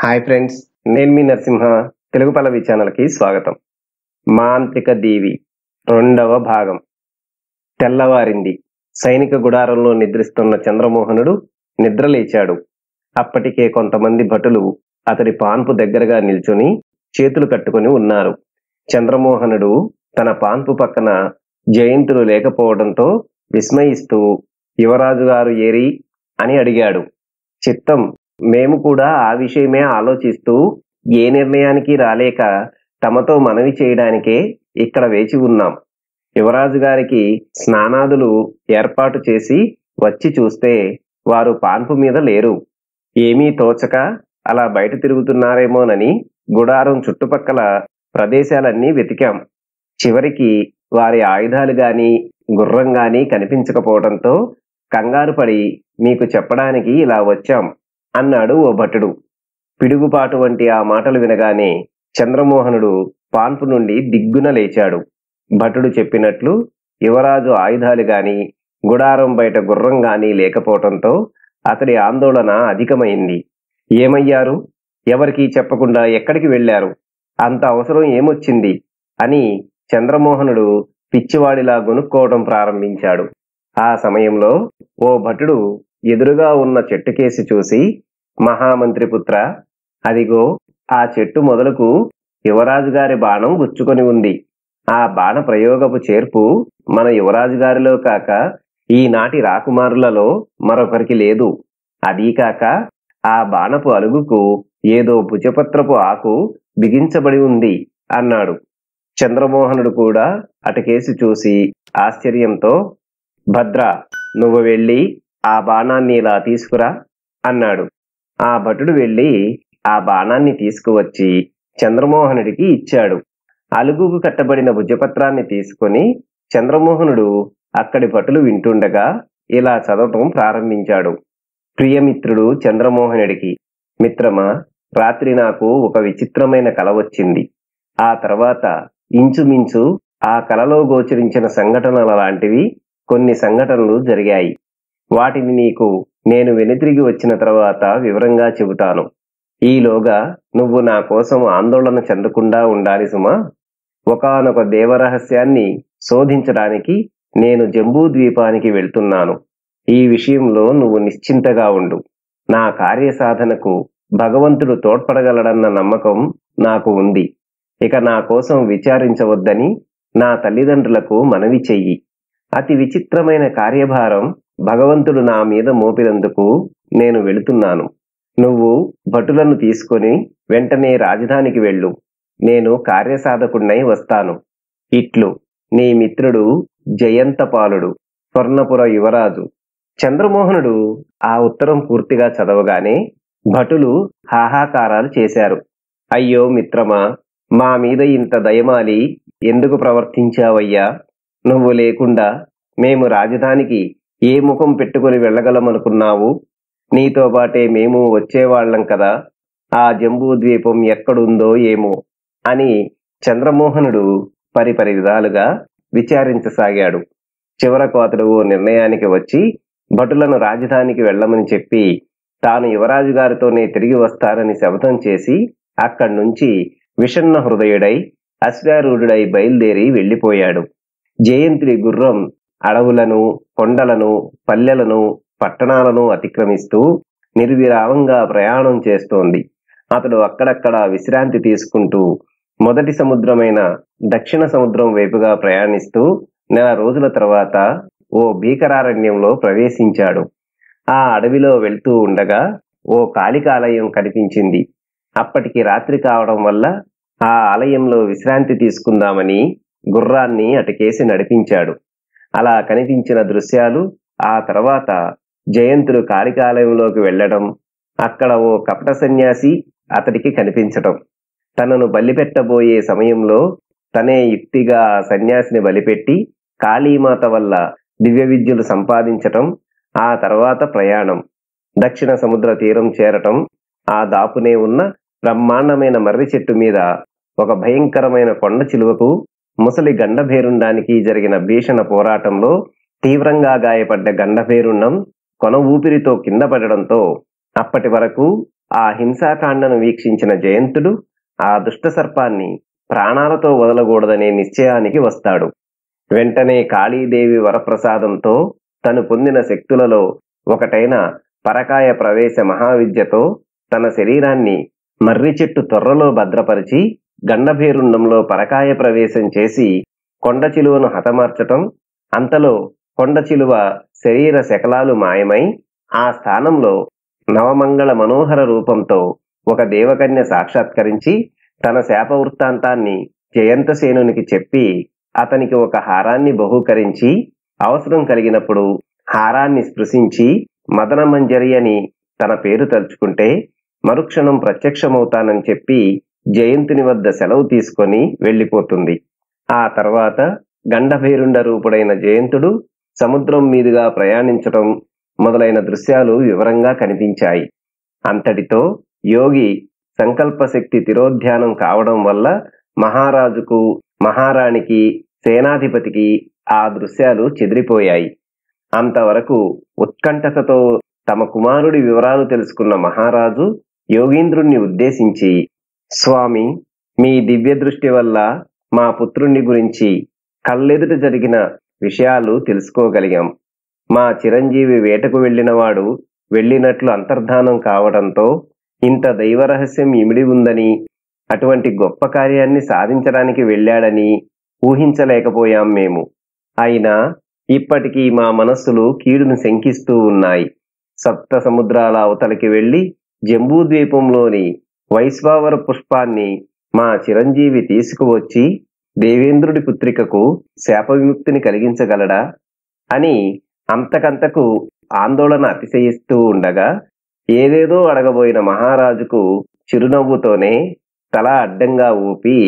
hi friends నేను మీ నరసింహ తెలుగు పల్లవి ఛానల్కి స్వాగతం మాంత్రిక దేవి రెండవ భాగం తెల్లవారింది సైనిక గుడారంలో నిద్రిస్తున్న చంద్రమోహనుడు నిద్రలేచాడు అప్పటికే కొంతమంది భటులు అతడి పాన్పు దగ్గరగా నిల్చుని చేతులు కట్టుకొని ఉన్నారు చంద్రమోహనుడు తన పాన్పు పక్కన జయంతులు లేకపోవడంతో విస్మయిస్తూ యువరాజు గారు ఏరి అని అడిగాడు చిత్తం మేము కూడా ఆ విషయమే ఆలోచిస్తూ ఏ నిర్ణయానికి రాలేక తమతో మనవి చేయడానికే ఇక్కడ వేచి ఉన్నాం యువరాజు గారికి స్నానాదులు ఏర్పాటు చేసి వచ్చి చూస్తే వారు పాన్పు మీద లేరు ఏమీ తోచక అలా బయట తిరుగుతున్నారేమోనని గుడారం చుట్టుపక్కల ప్రదేశాలన్నీ వెతికాం చివరికి వారి ఆయుధాలు గాని గుర్రం గాని కనిపించకపోవడంతో కంగారు పడి మీకు చెప్పడానికి ఇలా వచ్చాం అన్నాడు ఓ భటుడు పిడుగుపాటు వంటి ఆ మాటలు వినగానే చంద్రమోహనుడు పాన్పు నుండి దిగ్గున లేచాడు భటుడు చెప్పినట్లు యువరాజు ఆయుధాలు గాని గుడారం బయట గుర్రం గాని లేకపోవటంతో అతడి ఆందోళన అధికమైంది ఏమయ్యారు ఎవరికీ చెప్పకుండా ఎక్కడికి వెళ్ళారు అంత అవసరం ఏమొచ్చింది అని చంద్రమోహనుడు పిచ్చివాడిలా గొనుక్కోవడం ప్రారంభించాడు ఆ సమయంలో ఓ భటుడు ఎదురుగా ఉన్న చెట్టుకేసి చూసి మహామంత్రి పుత్ర అదిగో ఆ చెట్టు మొదలకు యువరాజు గారి బాణం గుచ్చుకొని ఉంది ఆ బాణ ప్రయోగపు చేర్పు మన యువరాజు గారిలో కాక ఈనాటి రాకుమారులలో మరొకరికి లేదు అదీ కాక ఆ బాణపు అలుగుకు ఏదో భుజపత్రపు ఆకు బిగించబడి ఉంది అన్నాడు చంద్రమోహనుడు కూడా అటకేసి చూసి ఆశ్చర్యంతో భద్ర నువ్వు వెళ్ళి ఆ బాణాన్ని ఇలా తీసుకురా అన్నాడు ఆ భటుడు వెళ్ళి ఆ బాణాన్ని తీసుకువచ్చి చంద్రమోహనుడికి ఇచ్చాడు అలుగుకు కట్టబడిన భుజపత్రాన్ని తీసుకొని చంద్రమోహనుడు అక్కడి భటులు వింటుండగా ఇలా చదవటం ప్రారంభించాడు ప్రియమిత్రుడు చంద్రమోహనుడికి మిత్రమా రాత్రి నాకు ఒక విచిత్రమైన కల వచ్చింది ఆ తర్వాత ఇంచుమించు ఆ కలలో గోచరించిన సంఘటనల లాంటివి కొన్ని సంఘటనలు జరిగాయి వాటిని నీకు నేను వెనుతిరిగి వచ్చిన తర్వాత వివరంగా చెబుతాను ఈలోగా నువ్వు నా కోసం ఆందోళన చెందకుండా ఉండాలి సుమా ఒకనొక దేవరహస్యాన్ని శోధించడానికి నేను జంబూ ద్వీపానికి వెళ్తున్నాను ఈ విషయంలో నువ్వు నిశ్చింతగా ఉండు నా కార్యసాధనకు భగవంతుడు తోడ్పడగలడన్న నమ్మకం నాకు ఉంది ఇక నా కోసం విచారించవద్దని నా తల్లిదండ్రులకు మనవి చెయ్యి అతి విచిత్రమైన కార్యభారం భగవంతుడు నా మీద మోపినందుకు నేను వెళుతున్నాను నువ్వు భటులను తీసుకొని వెంటనే రాజధానికి వెళ్ళు నేను కార్యసాధకుడినై వస్తాను ఇట్లు నీ మిత్రుడు జయంతపాలుడు స్వర్ణపుర యువరాజు చంద్రమోహనుడు ఆ ఉత్తరం పూర్తిగా చదవగానే భటులు హాహాకారాలు చేశారు అయ్యో మిత్రమా మా మీద ఇంత దయమాలి ఎందుకు ప్రవర్తించావయ్యా నువ్వు లేకుండా మేము రాజధానికి ఏ ముఖం పెట్టుకుని వెళ్ళగలమనుకున్నావు నీతో పాటే మేము వచ్చేవాళ్లం కదా ఆ జంబూ ద్వీపం ఎక్కడుందో ఏమో అని చంద్రమోహనుడు పరిపరి విధాలుగా విచారించసాగాడు చివరకు అతడు ఓ నిర్ణయానికి వచ్చి భటులను రాజధానికి వెళ్ళమని చెప్పి తాను యువరాజు గారితోనే తిరిగి వస్తానని శపథం చేసి అక్కడి నుంచి విషన్న హృదయుడై అశ్వారూఢుడై బయలుదేరి వెళ్లిపోయాడు జయంతుడి గుర్రం అడవులను కొండలను పల్లెలను పట్టణాలను అతిక్రమిస్తూ నిర్విరామంగా ప్రయాణం చేస్తోంది అతడు అక్కడక్కడ విశ్రాంతి తీసుకుంటూ మొదటి సముద్రమైన దక్షిణ సముద్రం వైపుగా ప్రయాణిస్తూ నెల రోజుల తర్వాత ఓ భీకరారణ్యంలో ప్రవేశించాడు ఆ అడవిలో వెళ్తూ ఉండగా ఓ కాళికాలయం కనిపించింది అప్పటికి రాత్రి కావడం వల్ల ఆ ఆలయంలో విశ్రాంతి తీసుకుందామని గుర్రాన్ని అటకేసి నడిపించాడు అలా కనిపించిన దృశ్యాలు ఆ తర్వాత జయంతుడు కాళికాలయంలోకి వెళ్ళడం అక్కడ ఓ కపట సన్యాసి అతడికి కనిపించటం తనను బలిపెట్టబోయే సమయంలో తనే యుక్తిగా ఆ సన్యాసిని బలిపెట్టి కాళీమాత వల్ల దివ్య విద్యలు సంపాదించటం ఆ తర్వాత ప్రయాణం దక్షిణ సముద్ర తీరం చేరటం ఆ దాపునే ఉన్న బ్రహ్మాండమైన మర్రి చెట్టు మీద ఒక భయంకరమైన కొండ చిలువకు ముసలి గండభేరుండానికి జరిగిన భీషణ పోరాటంలో తీవ్రంగా గాయపడ్డ గండభేరుండం కొన ఊపిరితో కింద పడడంతో అప్పటి వరకు ఆ హింసాకాండను వీక్షించిన జయంతుడు ఆ దుష్ట సర్పాన్ని ప్రాణాలతో వదలకూడదనే నిశ్చయానికి వస్తాడు వెంటనే కాళీదేవి వరప్రసాదంతో తను పొందిన శక్తులలో ఒకటైన పరకాయ ప్రవేశ మహావిద్యతో తన శరీరాన్ని మర్రి చెట్టు తొర్రలో భద్రపరిచి గండభేరుండంలో పరకాయ ప్రవేశం చేసి కొండ చిలువను హతమార్చటం అంతలో కొండ చిలువ శరీర శకలాలు మాయమై ఆ స్థానంలో నవమంగళ మనోహర రూపంతో ఒక దేవకన్య సాక్షాత్కరించి తన శాప వృత్తాంతాన్ని జయంతసేనునికి చెప్పి అతనికి ఒక హారాన్ని బహూకరించి అవసరం కలిగినప్పుడు హారాన్ని స్పృశించి మదన మంజరి అని తన పేరు తలుచుకుంటే మరుక్షణం ప్రత్యక్షమవుతానని చెప్పి జయంతుని వద్ద సెలవు తీసుకొని వెళ్ళిపోతుంది ఆ తర్వాత గండభైరుండ రూపుడైన జయంతుడు సముద్రం మీదుగా ప్రయాణించటం మొదలైన దృశ్యాలు వివరంగా కనిపించాయి అంతటితో యోగి సంకల్ప శక్తి తిరోధ్యానం కావడం వల్ల మహారాజుకు మహారాణికి సేనాధిపతికి ఆ దృశ్యాలు చెదిరిపోయాయి అంతవరకు ఉత్కంఠతతో తమ కుమారుడి వివరాలు తెలుసుకున్న మహారాజు యోగీంద్రుణ్ణి ఉద్దేశించి స్వామి మీ దివ్య దృష్టి వల్ల మా పుత్రుణ్ణి గురించి కళ్ళెదుట జరిగిన విషయాలు తెలుసుకోగలిగాం మా చిరంజీవి వేటకు వెళ్ళినవాడు వెళ్ళినట్లు అంతర్ధానం కావడంతో ఇంత దైవ రహస్యం ఇమిడి ఉందని అటువంటి గొప్ప కార్యాన్ని సాధించడానికి వెళ్ళాడని ఊహించలేకపోయాం మేము అయినా ఇప్పటికీ మా మనస్సులు కీడును శంకిస్తూ ఉన్నాయి సప్త సముద్రాల అవతలికి వెళ్లి జంబూద్వీపంలోని వైశ్వావర పుష్పాన్ని మా చిరంజీవి తీసుకువచ్చి దేవేంద్రుడి పుత్రికకు శాప విముక్తిని కలిగించగలడా అని అంతకంతకు ఆందోళన అతిశయిస్తూ ఉండగా ఏదేదో అడగబోయిన మహారాజుకు చిరునవ్వుతోనే తల అడ్డంగా ఊపి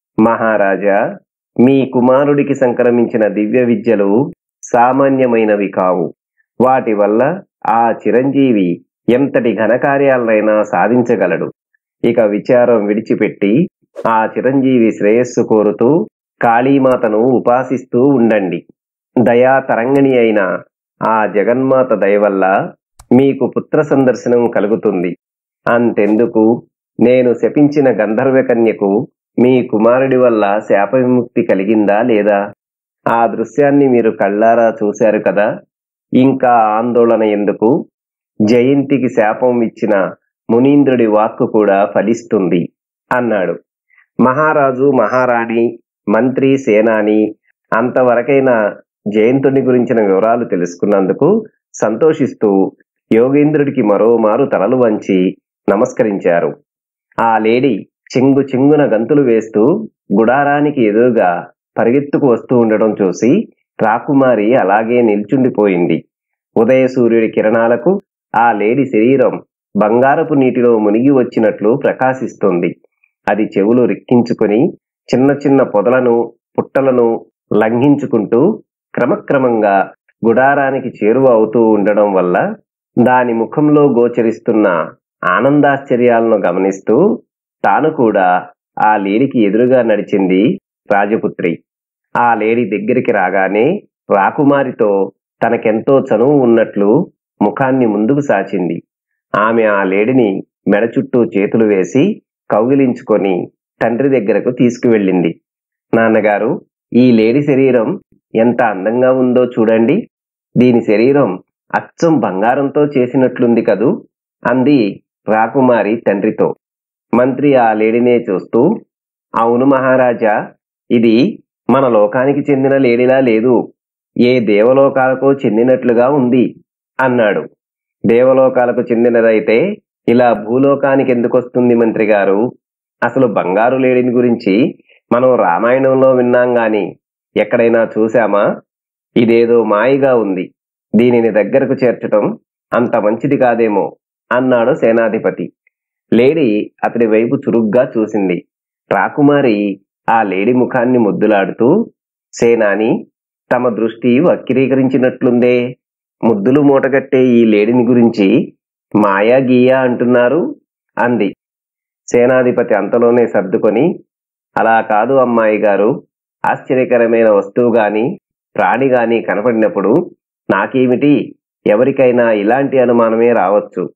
మహారాజా మీ కుమారుడికి సంక్రమించిన దివ్య విద్యలు సామాన్యమైనవి కావు వాటి వల్ల ఆ చిరంజీవి ఎంతటి ఘనకార్యాలనైనా సాధించగలడు ఇక విచారం విడిచిపెట్టి ఆ చిరంజీవి శ్రేయస్సు కోరుతూ కాళీమాతను ఉపాసిస్తూ ఉండండి దయా తరంగిణి అయిన ఆ జగన్మాత దయ వల్ల మీకు పుత్ర సందర్శనం కలుగుతుంది అంతెందుకు నేను శపించిన గంధర్వ కన్యకు మీ కుమారుడి వల్ల శాప విముక్తి కలిగిందా లేదా ఆ దృశ్యాన్ని మీరు కళ్ళారా చూశారు కదా ఇంకా ఆందోళన ఎందుకు జయంతికి శాపం ఇచ్చిన మునీంద్రుడి వాక్కు కూడా ఫలిస్తుంది అన్నాడు మహారాజు మహారాణి మంత్రి సేనాని అంతవరకైనా జయంతుని గురించిన వివరాలు తెలుసుకున్నందుకు సంతోషిస్తూ యోగేంద్రుడికి మరోమారు తలలు వంచి నమస్కరించారు ఆ లేడీ చెంగు చెంగున గంతులు వేస్తూ గుడారానికి ఎదురుగా పరిగెత్తుకు వస్తూ ఉండడం చూసి రాకుమారి అలాగే నిల్చుండిపోయింది ఉదయ సూర్యుడి కిరణాలకు ఆ లేడి శరీరం బంగారపు నీటిలో మునిగి వచ్చినట్లు ప్రకాశిస్తుంది అది చెవులు రిక్కించుకొని చిన్న చిన్న పొదలను పుట్టలను లంఘించుకుంటూ క్రమక్రమంగా గుడారానికి చేరువ అవుతూ ఉండడం వల్ల దాని ముఖంలో గోచరిస్తున్న ఆనందాశ్చర్యాలను గమనిస్తూ తాను కూడా ఆ లేడికి ఎదురుగా నడిచింది రాజపుత్రి ఆ లేడి దగ్గరికి రాగానే రాకుమారితో తనకెంతో చనువు ఉన్నట్లు ముఖాన్ని ముందుకు సాచింది ఆమె ఆ లేడిని మెడ చుట్టూ చేతులు వేసి కౌగిలించుకొని తండ్రి దగ్గరకు తీసుకువెళ్ళింది నాన్నగారు ఈ లేడి శరీరం ఎంత అందంగా ఉందో చూడండి దీని శరీరం అచ్చం బంగారంతో చేసినట్లుంది కదూ అంది రాకుమారి తండ్రితో మంత్రి ఆ లేడినే చూస్తూ అవును మహారాజా ఇది మన లోకానికి చెందిన లేడిలా లేదు ఏ దేవలోకాలకో చెందినట్లుగా ఉంది అన్నాడు దేవలోకాలకు చెందినదైతే ఇలా భూలోకానికి ఎందుకు వస్తుంది మంత్రి గారు అసలు బంగారు లేడిని గురించి మనం రామాయణంలో విన్నాం గాని ఎక్కడైనా చూశామా ఇదేదో మాయగా ఉంది దీనిని దగ్గరకు చేర్చటం అంత మంచిది కాదేమో అన్నాడు సేనాధిపతి లేడీ అతడి వైపు చురుగ్గా చూసింది రాకుమారి ఆ లేడి ముఖాన్ని ముద్దులాడుతూ సేనాని తమ దృష్టి వక్రీకరించినట్లుందే ముద్దులు మూటగట్టే ఈ లేడిని గురించి మాయా గీయా అంటున్నారు అంది సేనాధిపతి అంతలోనే సర్దుకొని అలా కాదు అమ్మాయి గారు ఆశ్చర్యకరమైన వస్తువు గాని ప్రాణి గాని కనపడినప్పుడు నాకేమిటి ఎవరికైనా ఇలాంటి అనుమానమే రావచ్చు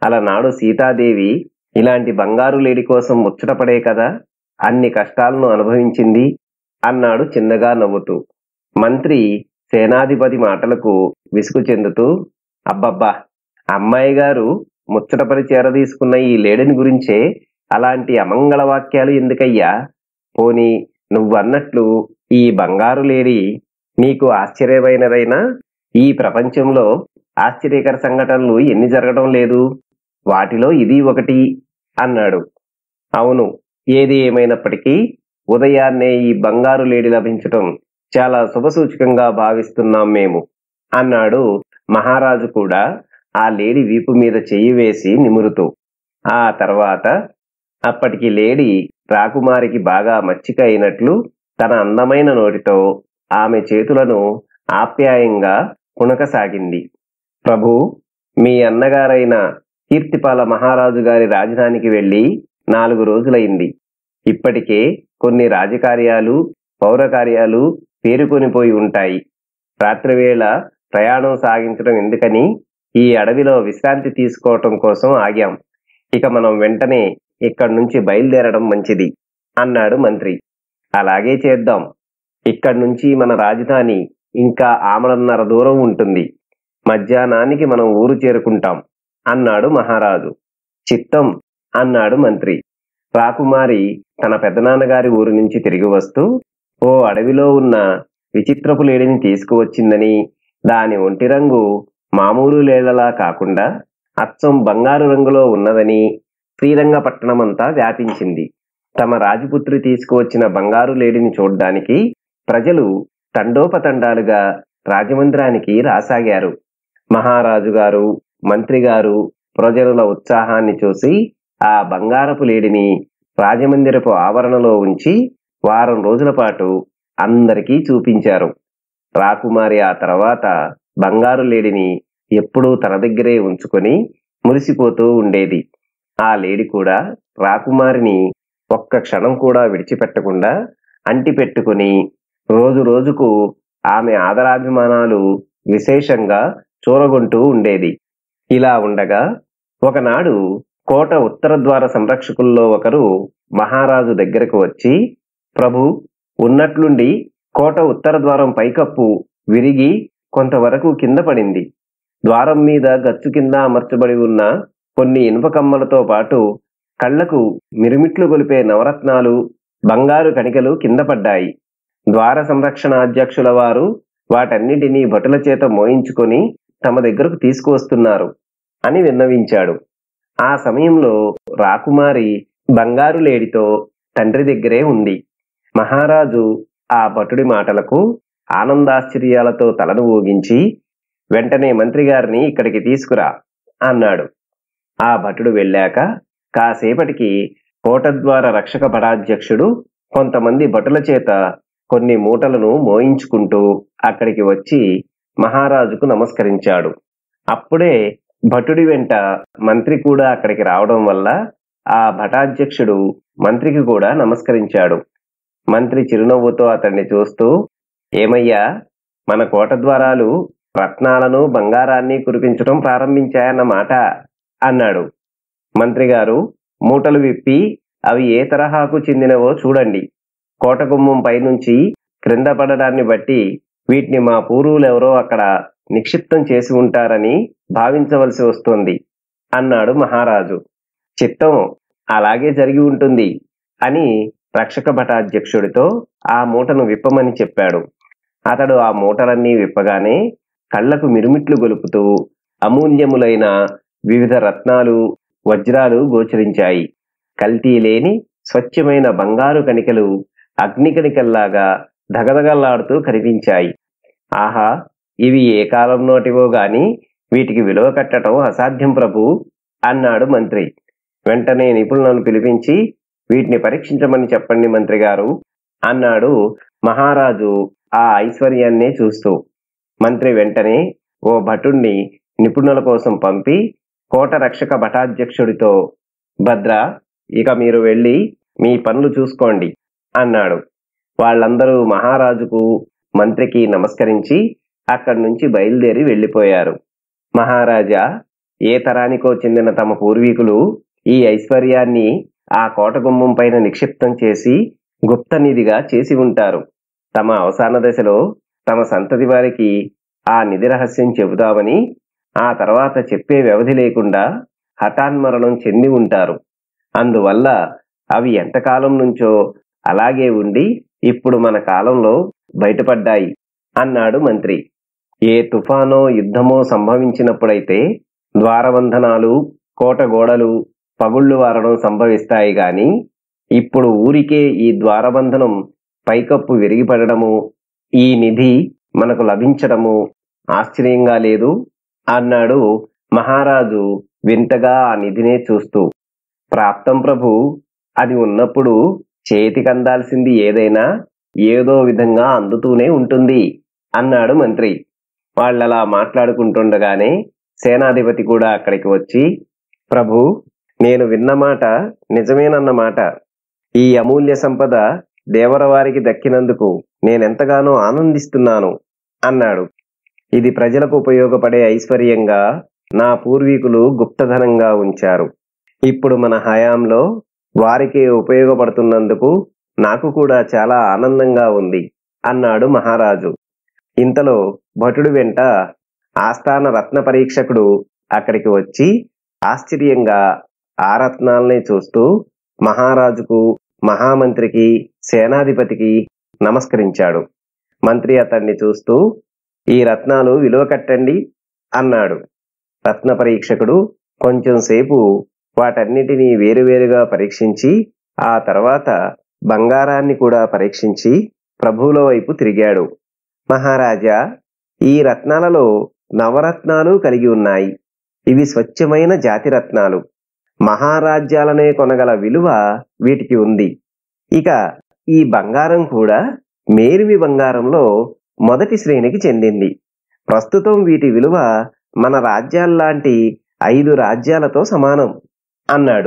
అలనాడు సీతాదేవి ఇలాంటి బంగారు లేడి కోసం ముచ్చటపడే కదా అన్ని కష్టాలను అనుభవించింది అన్నాడు చిన్నగా నవ్వుతూ మంత్రి సేనాధిపతి మాటలకు విసుగు చెందుతూ అబ్బబ్బా అమ్మాయి గారు ముచ్చటపడి చేరదీసుకున్న ఈ లేడిని గురించే అలాంటి అమంగళ వాక్యాలు ఎందుకయ్యా పోని నువ్వన్నట్లు ఈ బంగారు లేడి నీకు ఆశ్చర్యమైనదైనా ఈ ప్రపంచంలో ఆశ్చర్యకర సంఘటనలు ఎన్ని జరగడం లేదు వాటిలో ఇది ఒకటి అన్నాడు అవును ఏది ఏమైనప్పటికీ ఉదయాన్నే ఈ బంగారు లేడి లభించటం చాలా శుభసూచకంగా భావిస్తున్నాం మేము అన్నాడు మహారాజు కూడా ఆ లేడి వీపు మీద చెయ్యి వేసి నిమురుతూ ఆ తర్వాత అప్పటికి లేడి రాకుమారికి బాగా మచ్చిక అయినట్లు తన అందమైన నోటితో ఆమె చేతులను ఆప్యాయంగా పుణకసాగింది ప్రభు మీ అన్నగారైన కీర్తిపాల మహారాజు గారి రాజధానికి వెళ్లి నాలుగు రోజులైంది ఇప్పటికే కొన్ని రాజకార్యాలు పౌరకార్యాలు పేరుకొనిపోయి ఉంటాయి రాత్రివేళ ప్రయాణం సాగించడం ఎందుకని ఈ అడవిలో విశ్రాంతి తీసుకోవటం కోసం ఆగాం ఇక మనం వెంటనే ఇక్కడి నుంచి బయలుదేరడం మంచిది అన్నాడు మంత్రి అలాగే చేద్దాం ఇక్కడి నుంచి మన రాజధాని ఇంకా ఆమడన్నర దూరం ఉంటుంది మధ్యాహ్నానికి మనం ఊరు చేరుకుంటాం అన్నాడు మహారాజు చిత్తం అన్నాడు మంత్రి రాకుమారి తన పెద్దనాన్నగారి ఊరు నుంచి తిరిగి వస్తూ ఓ అడవిలో ఉన్న విచిత్రపు లేడిని తీసుకువచ్చిందని దాని ఒంటి రంగు మామూలు లేళ్లలా కాకుండా అచ్చం బంగారు రంగులో ఉన్నదని శ్రీరంగపట్టణమంతా వ్యాపించింది తమ రాజపుత్రి తీసుకువచ్చిన బంగారు లేడిని చూడ్డానికి ప్రజలు తండోపతండాలుగా రాజమందిరానికి రాసాగారు మహారాజు గారు మంత్రి గారు ప్రజల ఉత్సాహాన్ని చూసి ఆ బంగారపు లేడిని రాజమందిరపు ఆవరణలో ఉంచి వారం రోజుల పాటు అందరికీ చూపించారు రాకుమారి ఆ తర్వాత బంగారు లేడిని ఎప్పుడూ తన దగ్గరే ఉంచుకొని మురిసిపోతూ ఉండేది ఆ లేడి కూడా రాకుమారిని ఒక్క క్షణం కూడా విడిచిపెట్టకుండా అంటి పెట్టుకుని రోజు రోజుకు ఆమె ఆదరాభిమానాలు విశేషంగా చూరగొంటూ ఉండేది ఇలా ఉండగా ఒకనాడు కోట ఉత్తర ద్వార సంరక్షకుల్లో ఒకరు మహారాజు దగ్గరకు వచ్చి ప్రభు ఉన్నట్లుండి కోట ఉత్తర ద్వారం పైకప్పు విరిగి కొంతవరకు కింద పడింది ద్వారం మీద గచ్చు కింద అమర్చబడి ఉన్న కొన్ని ఇనుప కమ్మలతో పాటు కళ్లకు మిరుమిట్లు గొలిపే నవరత్నాలు బంగారు కణికలు కింద పడ్డాయి ద్వార సంరక్షణ అధ్యక్షుల వారు వాటన్నిటినీ భటుల చేత మోయించుకొని తమ దగ్గరకు తీసుకువస్తున్నారు అని విన్నవించాడు ఆ సమయంలో రాకుమారి బంగారు లేడితో తండ్రి దగ్గరే ఉంది మహారాజు ఆ భటుడి మాటలకు ఆనందాశ్చర్యాలతో తలను ఊగించి వెంటనే మంత్రి గారిని ఇక్కడికి తీసుకురా అన్నాడు ఆ భటుడు వెళ్ళాక కాసేపటికి కోటద్వార రక్షక భటాధ్యక్షుడు కొంతమంది భటుల చేత కొన్ని మూటలను మోయించుకుంటూ అక్కడికి వచ్చి మహారాజుకు నమస్కరించాడు అప్పుడే భటుడి వెంట మంత్రి కూడా అక్కడికి రావడం వల్ల ఆ భటాధ్యక్షుడు మంత్రికి కూడా నమస్కరించాడు మంత్రి చిరునవ్వుతో అతన్ని చూస్తూ ఏమయ్యా మన కోట ద్వారాలు రత్నాలను బంగారాన్ని కురిపించడం ప్రారంభించాయన్నమాట అన్నాడు మంత్రి గారు మూటలు విప్పి అవి ఏ తరహాకు చెందినవో చూడండి కోట గుమ్మం పైనుంచి క్రింద పడడాన్ని బట్టి వీటిని మా పూర్వులెవరో అక్కడ నిక్షిప్తం చేసి ఉంటారని భావించవలసి వస్తుంది అన్నాడు మహారాజు చిత్తం అలాగే జరిగి ఉంటుంది అని రక్షక భటాధ్యక్షుడితో ఆ మూటను విప్పమని చెప్పాడు అతడు ఆ మూటలన్నీ విప్పగానే కళ్లకు మిరుమిట్లు గొలుపుతూ అమూల్యములైన వివిధ రత్నాలు వజ్రాలు గోచరించాయి కల్తీ లేని స్వచ్ఛమైన బంగారు కణికలు అగ్నికణికల్లాగా ధగధగల్లాడుతూ కనిపించాయి ఆహా ఇవి ఏ కాలం నోటివో గాని వీటికి విలువ కట్టడం అసాధ్యం ప్రభు అన్నాడు మంత్రి వెంటనే నిపుణులను పిలిపించి వీటిని పరీక్షించమని చెప్పండి మంత్రి గారు అన్నాడు మహారాజు ఆ ఐశ్వర్యాన్నే చూస్తూ మంత్రి వెంటనే ఓ భటుణ్ణి నిపుణుల కోసం పంపి కోట రక్షక భటాధ్యక్షుడితో భద్ర ఇక మీరు వెళ్ళి మీ పనులు చూసుకోండి అన్నాడు వాళ్ళందరూ మహారాజుకు మంత్రికి నమస్కరించి అక్కడి నుంచి బయలుదేరి వెళ్ళిపోయారు మహారాజా ఏ తరానికో చెందిన తమ పూర్వీకులు ఈ ఐశ్వర్యాన్ని ఆ కోట గుమ్మం పైన నిక్షిప్తం చేసి గుప్త నిధిగా చేసి ఉంటారు తమ అవసాన దశలో తమ సంతతి వారికి ఆ నిధి రహస్యం చెబుతామని ఆ తర్వాత చెప్పే వ్యవధి లేకుండా హఠాన్మరణం చెంది ఉంటారు అందువల్ల అవి ఎంతకాలం నుంచో అలాగే ఉండి ఇప్పుడు మన కాలంలో బయటపడ్డాయి అన్నాడు మంత్రి ఏ తుఫానో యుద్ధమో సంభవించినప్పుడైతే ద్వారబంధనాలు కోట గోడలు పగుళ్ళు వారడం సంభవిస్తాయి గాని ఇప్పుడు ఊరికే ఈ ద్వారబంధనం పైకప్పు విరిగిపడము ఈ నిధి మనకు లభించడము ఆశ్చర్యంగా లేదు అన్నాడు మహారాజు వింతగా ఆ నిధినే చూస్తూ ప్రాప్తం ప్రభు అది ఉన్నప్పుడు చేతికి అందాల్సింది ఏదైనా ఏదో విధంగా అందుతూనే ఉంటుంది అన్నాడు మంత్రి వాళ్ళలా మాట్లాడుకుంటుండగానే సేనాధిపతి కూడా అక్కడికి వచ్చి ప్రభు నేను విన్న మాట నిజమేనన్నమాట ఈ అమూల్య సంపద దేవరవారికి దక్కినందుకు నేనెంతగానో ఆనందిస్తున్నాను అన్నాడు ఇది ప్రజలకు ఉపయోగపడే ఐశ్వర్యంగా నా పూర్వీకులు గుప్తధనంగా ఉంచారు ఇప్పుడు మన హయాంలో వారికే ఉపయోగపడుతున్నందుకు నాకు కూడా చాలా ఆనందంగా ఉంది అన్నాడు మహారాజు ఇంతలో భటుడు వెంట ఆస్థాన రత్న పరీక్షకుడు అక్కడికి వచ్చి ఆశ్చర్యంగా ఆ రత్నాల్ని చూస్తూ మహారాజుకు మహామంత్రికి సేనాధిపతికి నమస్కరించాడు మంత్రి అతన్ని చూస్తూ ఈ రత్నాలు విలువ కట్టండి అన్నాడు రత్న పరీక్షకుడు కొంచెం సేపు వాటన్నిటినీ వేరువేరుగా పరీక్షించి ఆ తర్వాత బంగారాన్ని కూడా పరీక్షించి ప్రభువుల వైపు తిరిగాడు మహారాజా ఈ రత్నాలలో నవరత్నాలు కలిగి ఉన్నాయి ఇవి స్వచ్ఛమైన జాతి రత్నాలు మహారాజ్యాలనే కొనగల విలువ వీటికి ఉంది ఇక ఈ బంగారం కూడా మేరిమి బంగారంలో మొదటి శ్రేణికి చెందింది ప్రస్తుతం వీటి విలువ మన రాజ్యాల్లాంటి ఐదు రాజ్యాలతో సమానం అన్నాడు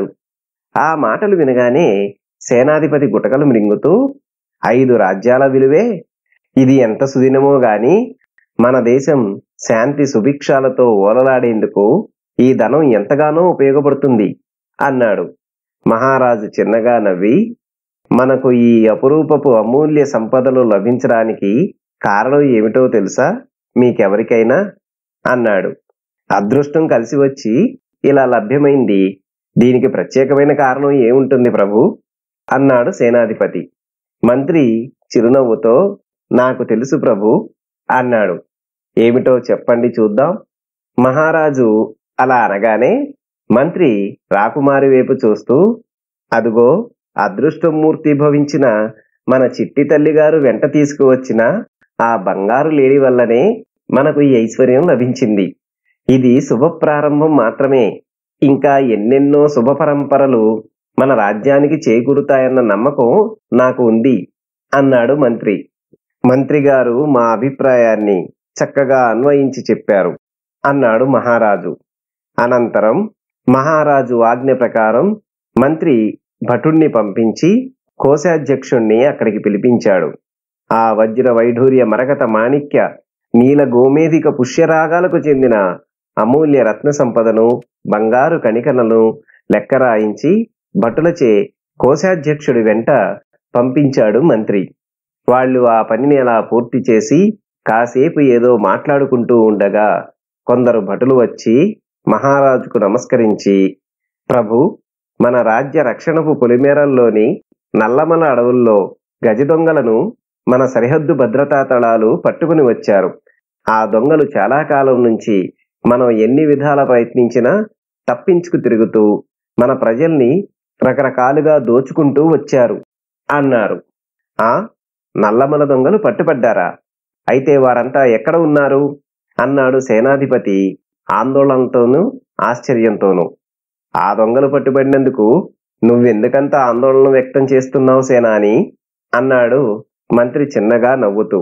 ఆ మాటలు వినగానే సేనాధిపతి గుటకలు మృంగుతూ ఐదు రాజ్యాల విలువే ఇది ఎంత సుదినమో గాని మన దేశం శాంతి సుభిక్షాలతో ఓలలాడేందుకు ఈ ధనం ఎంతగానో ఉపయోగపడుతుంది అన్నాడు మహారాజు చిన్నగా నవ్వి మనకు ఈ అపురూపపు అమూల్య సంపదలు లభించడానికి కారణం ఏమిటో తెలుసా మీకెవరికైనా అన్నాడు అదృష్టం కలిసి వచ్చి ఇలా లభ్యమైంది దీనికి ప్రత్యేకమైన కారణం ఏముంటుంది ప్రభు అన్నాడు సేనాధిపతి మంత్రి చిరునవ్వుతో నాకు తెలుసు ప్రభు అన్నాడు ఏమిటో చెప్పండి చూద్దాం మహారాజు అలా అనగానే మంత్రి రాకుమారి వైపు చూస్తూ అదుగో అదృష్టమూర్తి భవించిన మన చిట్టి తల్లిగారు వెంట తీసుకువచ్చిన ఆ బంగారు లేడి వల్లనే మనకు ఈ ఐశ్వర్యం లభించింది ఇది శుభ ప్రారంభం మాత్రమే ఇంకా ఎన్నెన్నో శుభ పరంపరలు మన రాజ్యానికి చేకూరుతాయన్న నమ్మకం నాకు ఉంది అన్నాడు మంత్రి మంత్రి గారు మా అభిప్రాయాన్ని చక్కగా అన్వయించి చెప్పారు అన్నాడు మహారాజు అనంతరం మహారాజు ఆజ్ఞ ప్రకారం మంత్రి భటుణ్ణి పంపించి కోశాధ్యక్షుణ్ణి అక్కడికి పిలిపించాడు ఆ వజ్ర వైఢూర్య మరకత మాణిక్య నీల గోమేధిక పుష్యరాగాలకు చెందిన అమూల్య రత్న సంపదను బంగారు కణికలను లెక్కరాయించి భటులచే కోశాధ్యక్షుడి వెంట పంపించాడు మంత్రి వాళ్ళు ఆ పనిని అలా పూర్తి చేసి కాసేపు ఏదో మాట్లాడుకుంటూ ఉండగా కొందరు భటులు వచ్చి మహారాజుకు నమస్కరించి ప్రభు మన రాజ్య రక్షణపు పొలిమేరల్లోని నల్లమల అడవుల్లో గజ దొంగలను మన సరిహద్దు భద్రతా తళాలు పట్టుకుని వచ్చారు ఆ దొంగలు చాలా కాలం నుంచి మనం ఎన్ని విధాల ప్రయత్నించినా తప్పించుకు తిరుగుతూ మన ప్రజల్ని రకరకాలుగా దోచుకుంటూ వచ్చారు అన్నారు ఆ నల్లమల దొంగలు పట్టుపడ్డారా అయితే వారంతా ఎక్కడ ఉన్నారు అన్నాడు సేనాధిపతి ఆందోళనతోనూ ఆశ్చర్యంతోనూ ఆ దొంగలు పట్టుబడినందుకు నువ్వెందుకంత ఆందోళన వ్యక్తం చేస్తున్నావు సేనాని అన్నాడు మంత్రి చిన్నగా నవ్వుతూ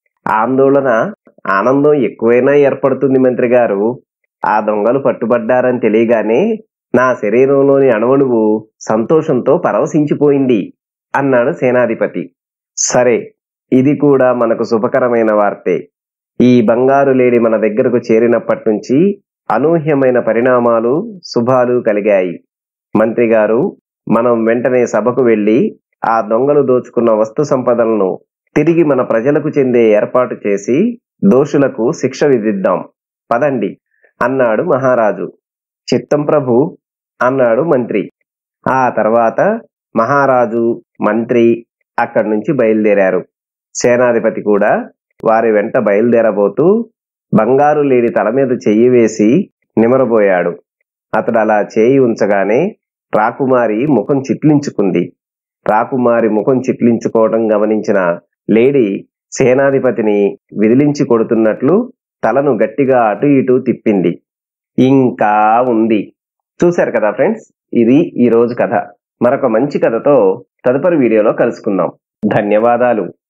ఆందోళన ఆనందం ఎక్కువైనా ఏర్పడుతుంది మంత్రి గారు ఆ దొంగలు పట్టుబడ్డారని తెలియగానే నా శరీరంలోని అణువణువు సంతోషంతో పరవశించిపోయింది అన్నాడు సేనాధిపతి సరే ఇది కూడా మనకు శుభకరమైన వార్తే ఈ బంగారు లేడి మన దగ్గరకు చేరినప్పటి నుంచి అనూహ్యమైన పరిణామాలు శుభాలు కలిగాయి మంత్రి గారు మనం వెంటనే సభకు వెళ్లి ఆ దొంగలు దోచుకున్న వస్తు సంపదలను తిరిగి మన ప్రజలకు చెందే ఏర్పాటు చేసి దోషులకు శిక్ష విధిద్దాం పదండి అన్నాడు మహారాజు చిత్తం ప్రభు అన్నాడు మంత్రి ఆ తర్వాత మహారాజు మంత్రి అక్కడి నుంచి బయలుదేరారు సేనాధిపతి కూడా వారి వెంట బయలుదేరబోతూ బంగారు లేడి తల మీద చెయ్యి వేసి నిమరబోయాడు అతడు అలా చేయి ఉంచగానే రాకుమారి ముఖం చిట్లించుకుంది రాకుమారి ముఖం చిట్లించుకోవడం గమనించిన లేడీ సేనాధిపతిని విదిలించి కొడుతున్నట్లు తలను గట్టిగా అటు ఇటు తిప్పింది ఇంకా ఉంది చూశారు కదా ఫ్రెండ్స్ ఇది ఈ రోజు కథ మరొక మంచి కథతో తదుపరి వీడియోలో కలుసుకుందాం ధన్యవాదాలు